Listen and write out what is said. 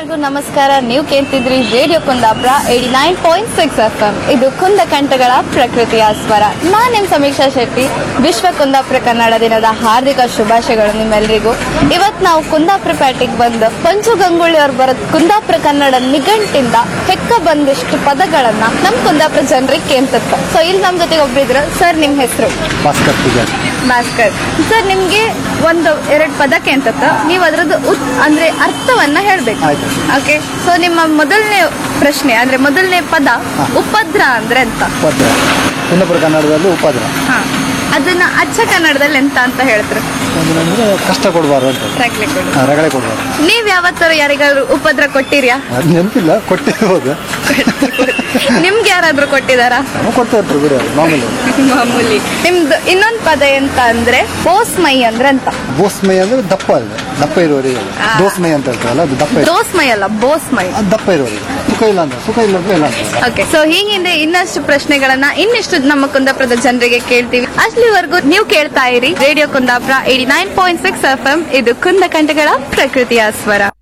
ಎಲ್ರಿಗೂ ನಮಸ್ಕಾರ ನೀವು ಕೇಳ್ತಿದ್ರಿ radio Kundapura eighty nine point six F M ಇದು ಕುಂದ ಕಂಠಗಳ ಪ್ರಕೃತಿಯ ಸ್ವರ ನಾನ್ ನಿಮ್ ಸಮೀಕ್ಷಾ ಶೆಟ್ಟಿ ವಿಶ್ವ ಕುಂದಾಪುರ ಕನ್ನಡ ದಿನದ ಹಾರ್ದಿಕ ಶುಭಾಶಯಗಳು ನಿಮ್ಮೆಲ್ಲರಿಗೂ ಇವತ್ ನಾವು ಕುಂದಾಪುರ ಪೇಟೆಗೆ ಬಂದು ಪಂಚು ಗಂಗೂಳಿ ಅವ್ರು ಬರೋದ್ ಕುಂದಾಪುರ ಕನ್ನಡ ನಿಘಂಟಿಂದ ಹೆಕ್ಕ ಬಂದಿಷ್ಟು ಪದಗಳನ್ನ ನಮ್ ಕುಂದಾಪುರ ಜನರಿಗೆ ಕೇಳ್ತಿತ್ತು ಸೊ ಇಲ್ಲಿ ನಮ್ ಜೊತೆಗೆ ಒಬ್ರಿದ್ರು ಸರ್ ನಿಮ್ ಹೆಸರು ಭಾಸ್ಕರ್ ಪೂಜಾರಿ ಭಾಸ್ಕರ್ ಸರ್ ನಿಮ್ಗೆ ಒಂದು ಎರಡು ಪದ ಕೇಂತತ್ತ ನೀವು ಅದ್ರದ್ದು ಉತ್ ಅಂದ್ರೆ ಅರ್ಥವನ್ನ ಹೇಳ್ಬೇಕು ಆಯ್ತು. ಓಕೆ ಸೊ ನಿಮ್ಮ ಮೊದಲನೇ ಪ್ರಶ್ನೆ ಅಂದ್ರೆ ಮೊದಲನೇ ಪದ ಉಪದ್ರ ಅಂದ್ರೆ ಎಂತ ಉಪದ್ರ ಕುಂದಾಪುರ ಕನ್ನಡದಲ್ಲಿ ಉಪದ್ರ ಹಾ ಅದನ್ನ ಅಚ್ಚ ಕನ್ನಡದಲ್ಲಿ ಎಂತ ಅಂತ ಹೇಳ್ತಾರೆ ಅಂದ್ರೆ ಕಷ್ಟ ಕೊಡಬಾರ್ದು ಅಂತ ಹಾ, ರಗಳೆ ಕೊಡಬಾರ್ದು ನೀವ್ ಯಾವತ್ತಾರು ಯಾರಿಗಾದ್ರು ಉಪದ್ರ ಕೊಟ್ಟಿರ್ಯಾ ಅದು ನೆನಪಿಲ್ಲ ಕೊಟ್ಟಿರ್ಬೋದು ನಿಮ್ಗೆ ಯಾರಾದ್ರೂ ಕೊಟ್ಟಿದಾರಾ ನಾವು ಕೊಡ್ತಾ ಇರ್ತಾರೆ ಬಿಡಿ ಅದು ಮಾಮೂಲಿ ಮಾಮೂಲಿ ನಿಮ್ದು ಇನ್ನೊಂದ್ ಪದ ಎಂತ ಅಂದ್ರೆ ಮೈ ಅಂದ್ರೆ ಅಂತ ಬೋಸ್ಮೈ ಅಂದ್ರೆ ದಪ್ಪ ಇದೆ ದಪ್ಪ ಇರುವವರಿಗೆ ಆ. ದೋಸ್ಮೈ ಅಂತ ಹೇಳ್ತಾರಲ್ಲ ಅದು ದಪ್ಪ ಇದೆ ದೋಸ್ಮೈ ಅಲ್ಲ ಬೋಸ್ಮೈ ಅದು ದಪ್ಪ ಇರುವವರಿಗೆ ಸುಖ ಇಲ್ಲ ಅಂತ ಸುಖ ಇಲ್ಲ ಅಂದ್ರೆ ಇಲ್ಲ ಅಂತ ಓಕೆ ಸೊ ಹೀಗಿಂದ ಇನ್ನಷ್ಟು ಪ್ರಶ್ನೆಗಳನ್ನ ಇನ್ನಿಷ್ಟು ನಮ್ಮ ಕುಂದಾಪುರದ ಜನರಿಗೆ ಕೇಳ್ತೀವಿ ಅಲ್ಲಿವರೆಗೂ ನೀವು ಕೇಳ್ತಾ ಇರಿ radio Kundapura eighty nine point six F M ಇದು ಕುಂದ ಕಂಠಗಳ ಪ್ರಕೃತಿಯ ಸ್ವರ